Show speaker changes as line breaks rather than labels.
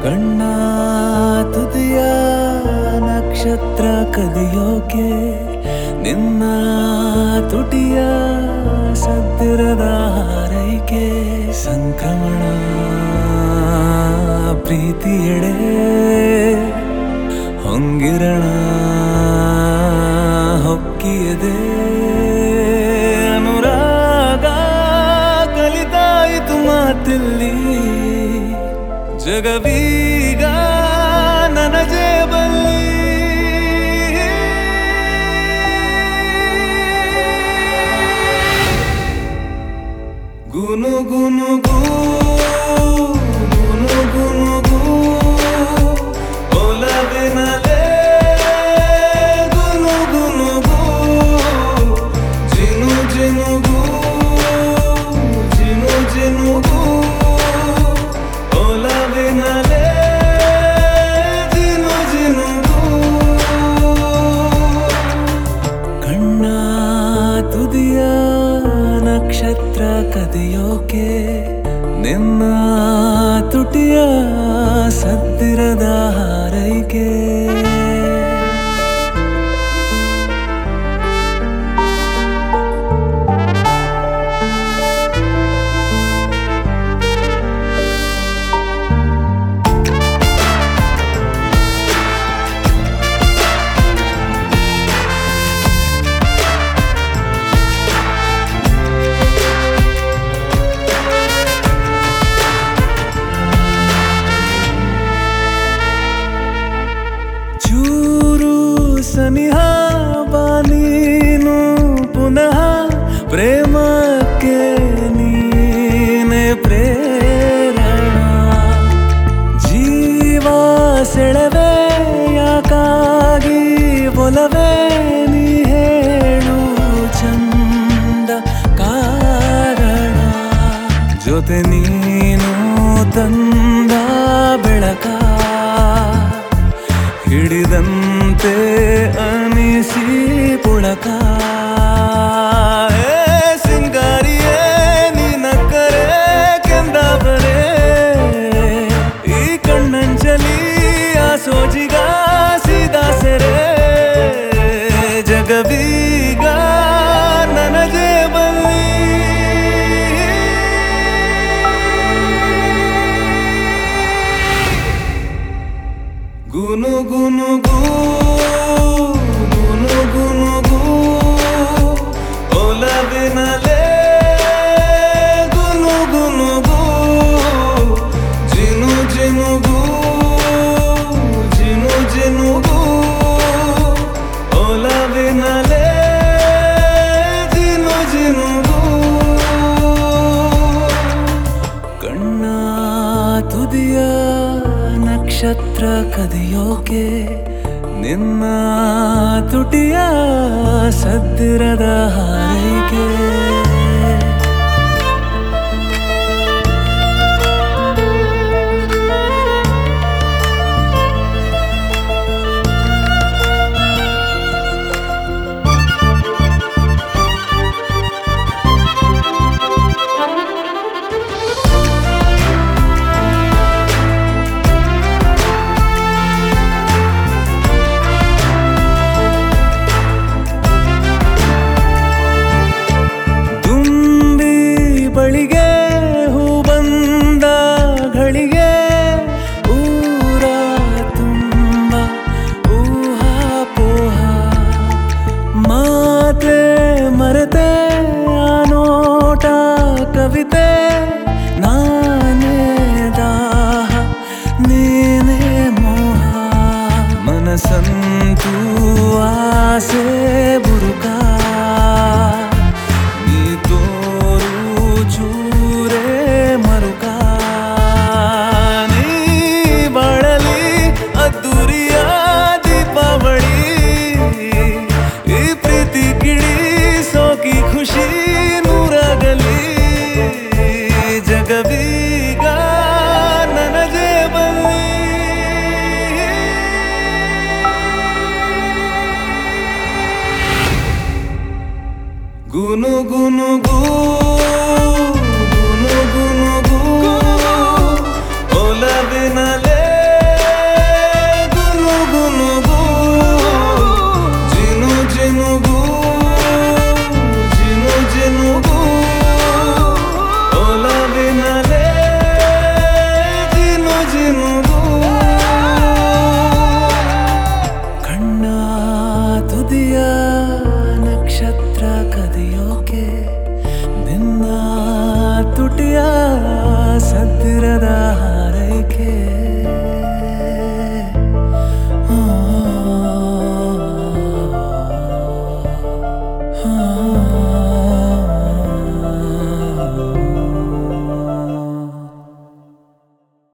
ಕಣ್ಣ ತುದಿಯ ನಕ್ಷತ್ರ ಕದಿಯೋಕೆ ನಿನ್ನ ತುಟಿಯ ಸದ್ದಿರದ ಹಾರೈಕೆ ಸಂಕ್ರಮಣ ಪ್ರೀತಿಯೆಡೆ ಹೊಂಗಿರಣ ಹೊಕ್ಕಿಯದೆ ಅನುರಾಗ ಕಲಿತಾಯಿತು ಮಾತಿಲ್ಲಿ ಜಗವೀಗ ನನ್ನ ಜೇಬಲ್ಲಿ ಗುನು ಗುನು ಗು ಗುನು ಗುನು ಗು ಒಲವಿನಲೆ ಗುನು ಗುನು ಗು ಜಿನು ಜಿನು ಗು ಜಿನು ಜಿನು ಗು ಒಲವಿನಲೆ ಜಿನು ಜಿನು ಗು ಕಣ್ಣ ತುದಿಯ ನಕ್ಷತ್ರ ಕದಿಯೋಕೆ ನಿನ್ನ ತುಟಿಯ ಸದ್ದಿರದ ಹಾರೈಕೆ ಚೂರು ಸನಿಹ ಬಾನೀನು ಪುನಃ ಪ್ರೇಮಕ್ಕೆ ನೀನೆ ಪ್ರೇರಣ ಜೀವ ಸೆಳವೆ ಯಾಕಾಗಿ ಒಲವೇ ನೀ ಹೇಳು ಚಂದ ಕಾರಣ ಜೊತೆ ನೀನು ತಂದ ಬೆಳಕ ಹಿಡಿದಂತೆ ಅನಿಸಿ ಪುಳಕ ಏ ಸಿಂಗಾರಿಯೇ ನಿನಕ್ಕರೆ ಕೆಂದಾಬರೆ ಈ ಕಣ್ಣಂಚಲಿ ಆ ಸೋಜಿಗ ಸೀದಾ ಸೆರೆ ಜಗವೀಗ ನನ್ನ ಜೇಬಲ್ಲಿ ಗುನು ಗುನು ಗು ಗುನು ಗುನು ಗು ಒಲವಿನಲೆ ಗುನು ಗುನು ಗು ಜಿನು ಜಿನು ಗು ಜಿನು ಜಿನು ಗು ಒಲವಿನಲೆ ಜಿನು ಜಿನು ಗು ಕಣ್ಣ ತುದಿಯ ನಕ್ಷತ್ರ ಕದಿಯೋಕೆ ನಿನ್ನ ತುಟಿಯ ಸದ್ದಿರದ ಹಾರೈಕೆ ತುಂಬಿ ಬಳಿಗೆ ಹೂ ಬಂದ ಘಳಿಗೆ ಊರ ತುಂಬ ಊಹಾಪೋಹ ಮಾತೆ ಮರೆತೆ ಆ ನೋಟ ಕವಿತೆ ನಾನೇ ದಾಹ ನೀನೇ ಮೋಹ ಮನಸ್ಸಂತೂ ಆಸೆ ಬುರುಕ ನೀ ತೋರು ಚೂರೇ ಮರುಕ ನೀ ಬಾಳಲಿ ಅದ್ದೂರಿಯ ದೀಪಾವಳಿ ಈ ಪ್ರೀತಿ ಕಿಳಿ ಸೋಕಿ ಖುಷಿ ನೂರಾಗಲಿ ಜಗವೀಗ ನನ್ನ ಜೇಬಲ್ಲಿ ಗುನು ಗುನು ಗು ಗುನು ಗುನು ಗು ಒಲವಿನಲೆ ಆ